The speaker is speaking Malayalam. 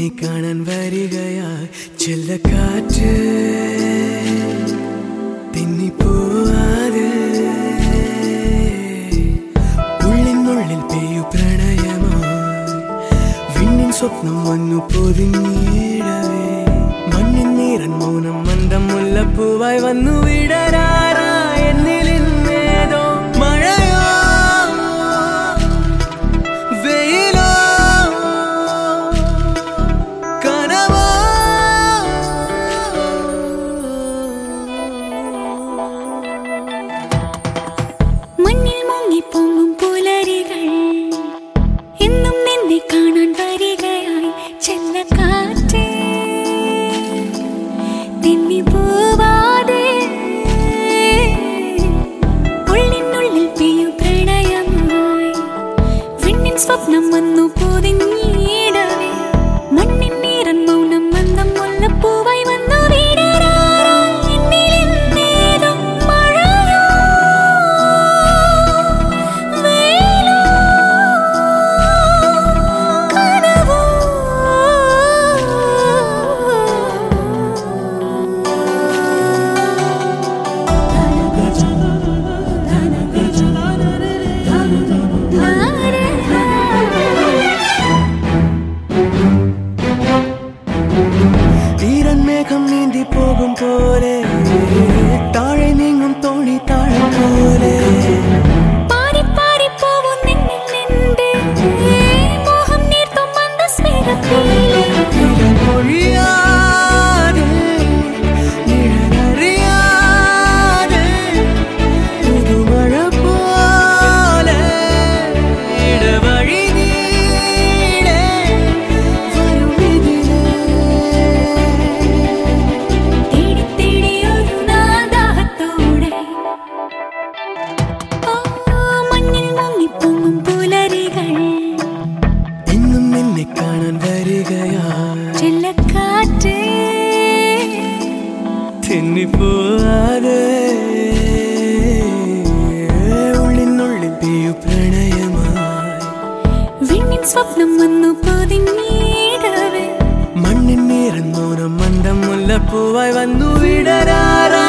നിന്നെ കാണാൻ വരികയായി ചെല്ലക്കാറ്റ് തെന്നിപ്പോവാതെ ഉള്ളിനുള്ളിൽ പെയ്യു പ്രണയമായി വിണ്ണിൻ സ്വപ്നം വന്നു പൊതിഞ്ഞിടവേ മണ്ണിൻ നീരൻ മൗനം മന്ദം മുല്ലപ്പൂവായി വന്നു വിടരാറാ എന്നിലിന്നേതോ മഴയോ വെയിലോ കനവോ മണ്ണിൽ മുങ്ങിപ്പൊങ്ങും പുലരികൾ എന്നും നിന്നെ കാണാൻ വരികയായി ചെല്ലക്കാറ്റ് തെന്നി പോവാതെ ഉള്ളിനുള്ളിൽ പെയ്യു പ്രണയമായി വിണ്ണിൻ സ്വപ്നം വന്നു പൊതിഞ്ഞിടവേ മണ്ണിൻ നീരൻ മൗനം മന്ദം മുല്ലപ്പൂവായി വന്നു വിടരാറായി എന്നിലെന്നേതോ മഴയോ വെയിലോ കനവോ തീരൻ മേഘം നീന്തി പോകും പോലെ താഴെ നീങ്ങും തോണി താഴം പോലെ പാറി പാറി പോവും നിന്നിൽ നിന്റെ മോഹം നീർത്തും മന്ദസ്മേഹത്തിലെ ഒഴിയാതെ നിഴലറിയാതെ പുതുമഴ പോലെ ഇടവഴി നീളെ വരുമിതിലേ തേടി തേടി ഒരു നാദാഹത്തോടെ ഓ മണ്ണിൽ മുങ്ങിപ്പൊങ്ങും പുലരികൾ എന്നും നിന്നെ കാണാൻ വരികയാ ചെല്ലക്കാറ്റ് തെന്നിപ്പോവാതെ ഉള്ളിനുള്ളിൽ പെയ്യു പ്രണയമായി വിണ്ണിൻ സ്വപ്നം വന്നു പൊതിഞ്ഞിടവേ മണ്ണിൻ നീരൻ മൗനം മന്ദം മുല്ലപ്പൂവായി വന്നു വിടരാറാ